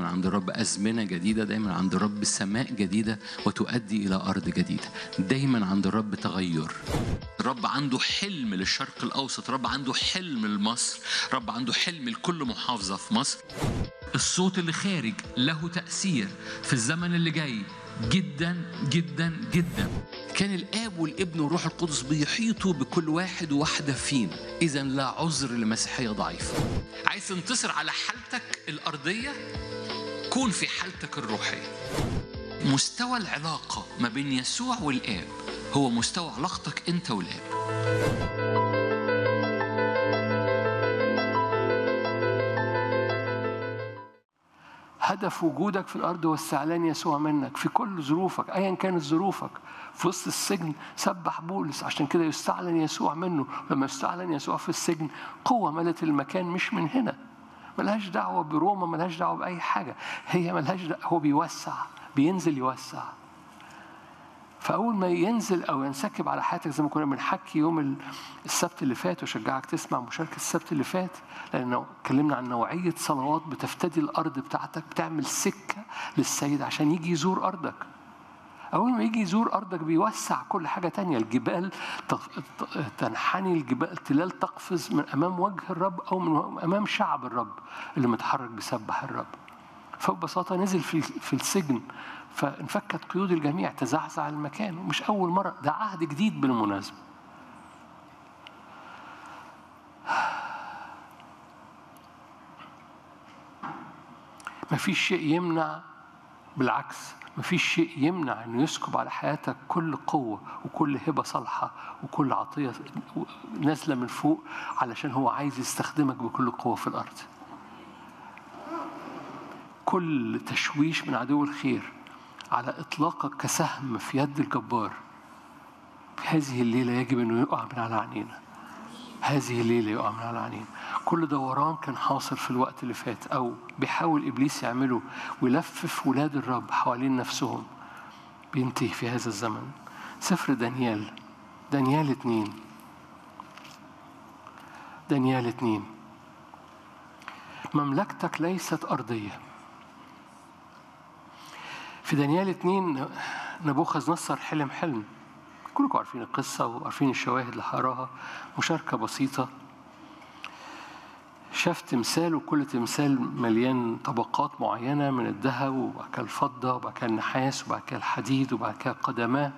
دايما عند الرب أزمنة جديدة دايما عند الرب سماء جديدة وتؤدي إلى أرض جديدة دايما عند الرب تغير الرب عنده حلم للشرق الأوسط الرب عنده حلم لمصر الرب عنده حلم لكل محافظة في مصر الصوت اللي خارج له تأثير في الزمن اللي جاي جدا جدا جدا كان الاب والابن والروح القدس بيحيطوا بكل واحد وواحده فينا اذا لا عذر لمسيحيه ضعيفه عايز تنتصر على حالتك الارضيه كون في حالتك الروحيه مستوى العلاقه ما بين يسوع والاب هو مستوى علاقتك انت والاب هدف وجودك في الارض هو استعلان يسوع منك في كل ظروفك ايا كانت ظروفك في وسط السجن سبح بولس عشان كده يستعلن يسوع منه لما يستعلن يسوع في السجن قوه ملت المكان مش من هنا ملهاش دعوه بروما ملهاش دعوه باي حاجه هي ملهاش دعوة هو بيوسع بينزل يوسع فاول ما ينزل او ينسكب على حياتك زي ما كنا بنحكي يوم السبت اللي فات واشجعك تسمع مشاركه السبت اللي فات لان اتكلمنا عن نوعيه صلوات بتفتدي الارض بتاعتك بتعمل سكه للسيد عشان يجي يزور ارضك أول ما يجي يزور أرضك بيوسع كل حاجة تانية الجبال تنحني الجبال تلال تقفز من أمام وجه الرب أو من أمام شعب الرب اللي متحرك بيسبح الرب فببساطة نزل في في السجن فانفكت قيود الجميع تزعزع المكان ومش أول مرة ده عهد جديد بالمناسبة مفيش شيء يمنع بالعكس مفيش شيء يمنع انه يسكب على حياتك كل قوه وكل هبه صالحه وكل عطيه نازله من فوق علشان هو عايز يستخدمك بكل قوه في الارض. كل تشويش من عدو الخير على اطلاقك كسهم في يد الجبار هذه الليله يجب انه يقع من على عينينا. هذه الليله يقع من على عينينا. كل دوران كان حاصل في الوقت اللي فات او بيحاول ابليس يعمله ويلفف ولاد الرب حوالين نفسهم بينتهي في هذا الزمن سفر دانيال دانيال اتنين دانيال اتنين مملكتك ليست أرضية في دانيال اتنين نبوخذ نصر حلم حلم كلكم عارفين القصة وعارفين الشواهد اللي هقراها مشاركة بسيطة شاف تمثال وكل تمثال مليان طبقات معينة من الذهب وبعد كده الفضة وبعد كده النحاس وبعد كده الحديد وبعد كده قدماه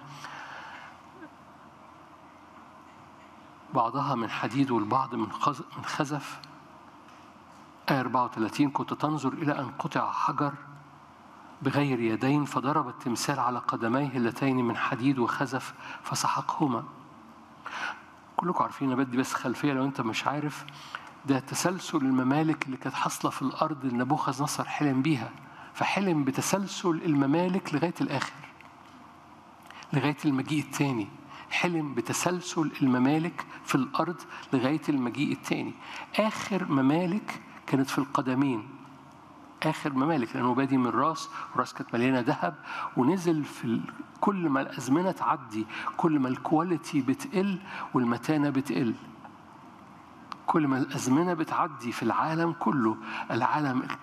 بعضها من حديد والبعض من من خزف آية 34 كنت تنظر إلى أن قطع حجر بغير يدين فضرب التمثال على قدميه اللتين من حديد وخزف فسحقهما كلكم عارفين أنا بدي بس خلفية لو أنت مش عارف ده تسلسل الممالك اللي كانت حاصله في الارض اللي نبوخذ نصر حلم بيها فحلم بتسلسل الممالك لغايه الاخر لغايه المجيء الثاني حلم بتسلسل الممالك في الارض لغايه المجيء الثاني اخر ممالك كانت في القدمين اخر ممالك لانه بادي من راس وراس كانت مليانه ذهب ونزل في ال... كل ما الازمنه تعدي كل ما الكواليتي بتقل والمتانه بتقل كل ما الأزمنة بتعدي في العالم كله العالم